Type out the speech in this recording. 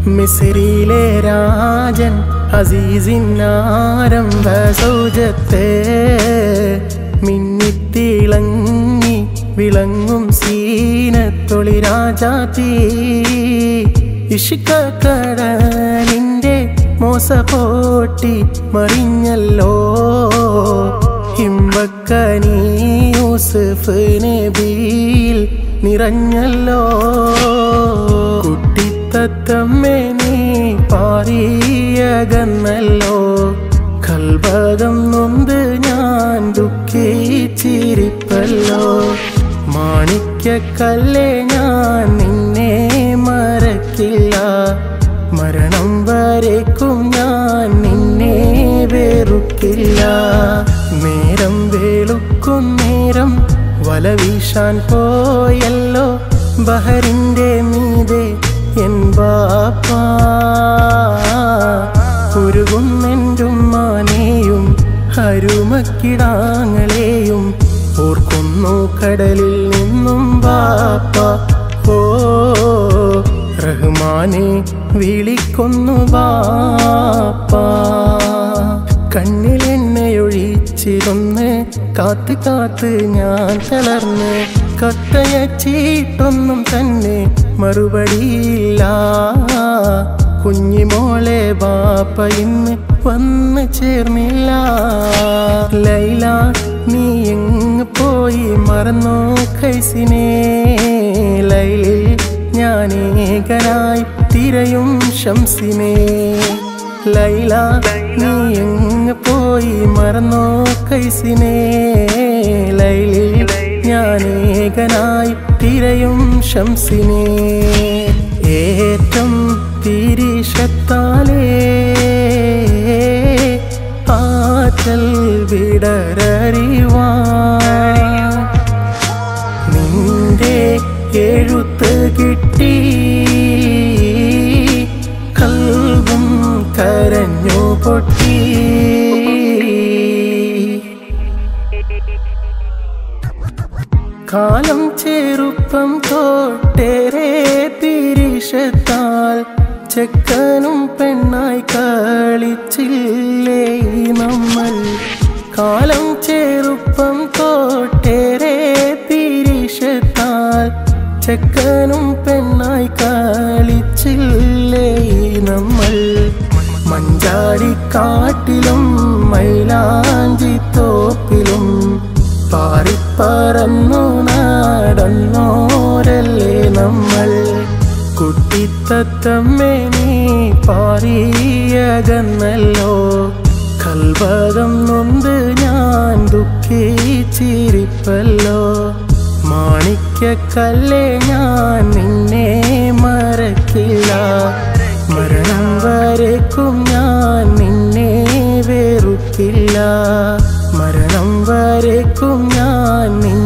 മിസ്രിയിലെ രാജൻ അസീസിനാരംഭ സൗജത്തെ മിന്നിത്തിളങ്ങി വിളങ്ങും സീനത്തൊളി രാജാത്തി ഇഷ്കടലിന്റെ മോസ പോട്ടി മറിഞ്ഞല്ലോ ഹിമ്പക്കനി യൂസുഫ് നബിയിൽ നിറഞ്ഞല്ലോ കുട്ടിത്തത്തമ്മേ നീ പാറിയകന്നല്ലോ കൽഭകം നൊന്ത് ഞാൻ ദുഃഖിച്ചിരിപ്പല്ലോ മാണിക്യക്കല്ലേ ഞാൻ നിന്നെ മറക്കില്ല മരണം വരേക്കും ഞാൻ നിന്നെ വെറുക്കില്ല നേരം വേളുക്കും നേരം വല വീശാൻ പോയല്ലോ ബഹറിന്റെ മീതെ എൻ ബാപ്പാ ഉരുകുന്നെൻ്റും മാനെയും ഹരുമക്കിടാങ്ങളെയും ഓർക്കുന്നു കടലിൽ നിന്നും ബാപ്പ ഓ റഹ്മാനെ വിളിക്കുന്നു ബാപ്പ കണ്ണിലെണ്ണയൊഴിച്ചിരുന്ന് കാത്ത് കാത്ത് ഞാൻ തളർന്ന് കത്തയച്ചീട്ടൊന്നും തന്നെ മറുപടിയില്ല കുഞ്ഞിമോളെ ബാപ്പ ഇന്ന് വന്ന് ചേർന്നില്ല ലൈല നീ എങ്ങ് പോയി മറന്നോ കൈസിനെ ലൈലിൽ ഞാനേകനായി തിരയും ശംസിനെ ലൈല നീ എങ്ങ് പോയി മറന്നോ കൈസിനെ ലൈലിൽ ഞാനേകനായി തിരയും ശംസിനെ ഏറ്റം തിരിശത്താലേ ആറ്റൽ വിടരറിവാ നിന്റെ എഴുത്ത് കിട്ടി കൽവും കരഞ്ഞു പൊട്ടി കാലം ചെറുപ്പം തോട്ടേറെ തിരിശത്താൽ ചെക്കനും പെണ്ണായി കളിച്ചില്ലേ നമ്മൾ കാലം ചെറുപ്പം തോട്ടേറെ തിരിശത്താൽ ചെക്കനും പെണ്ണായി കളിച്ചില്ലേ നമ്മൾ മഞ്ചാടിക്കാട്ടിലും മൈലാഞ്ചി തോപ്പിലും പാറിപ്പറന്നു നടന്നോരല്ലേ നമ്മൾ കുട്ടിത്തത്തമ്മേ നീ പാറിയകന്നല്ലോ കൽഭകം നൊന്ത് ഞാൻ ദുഃഖിച്ചിരിപ്പല്ലോ മാണിക്യക്കല്ലേ ഞാൻ നിന്നെ മറക്കില്ല മരണം വരേക്കും ഞാൻ നിന്നെ വെറുക്കില്ല മരണം വരേക്കും ഞാൻ നിന്നെ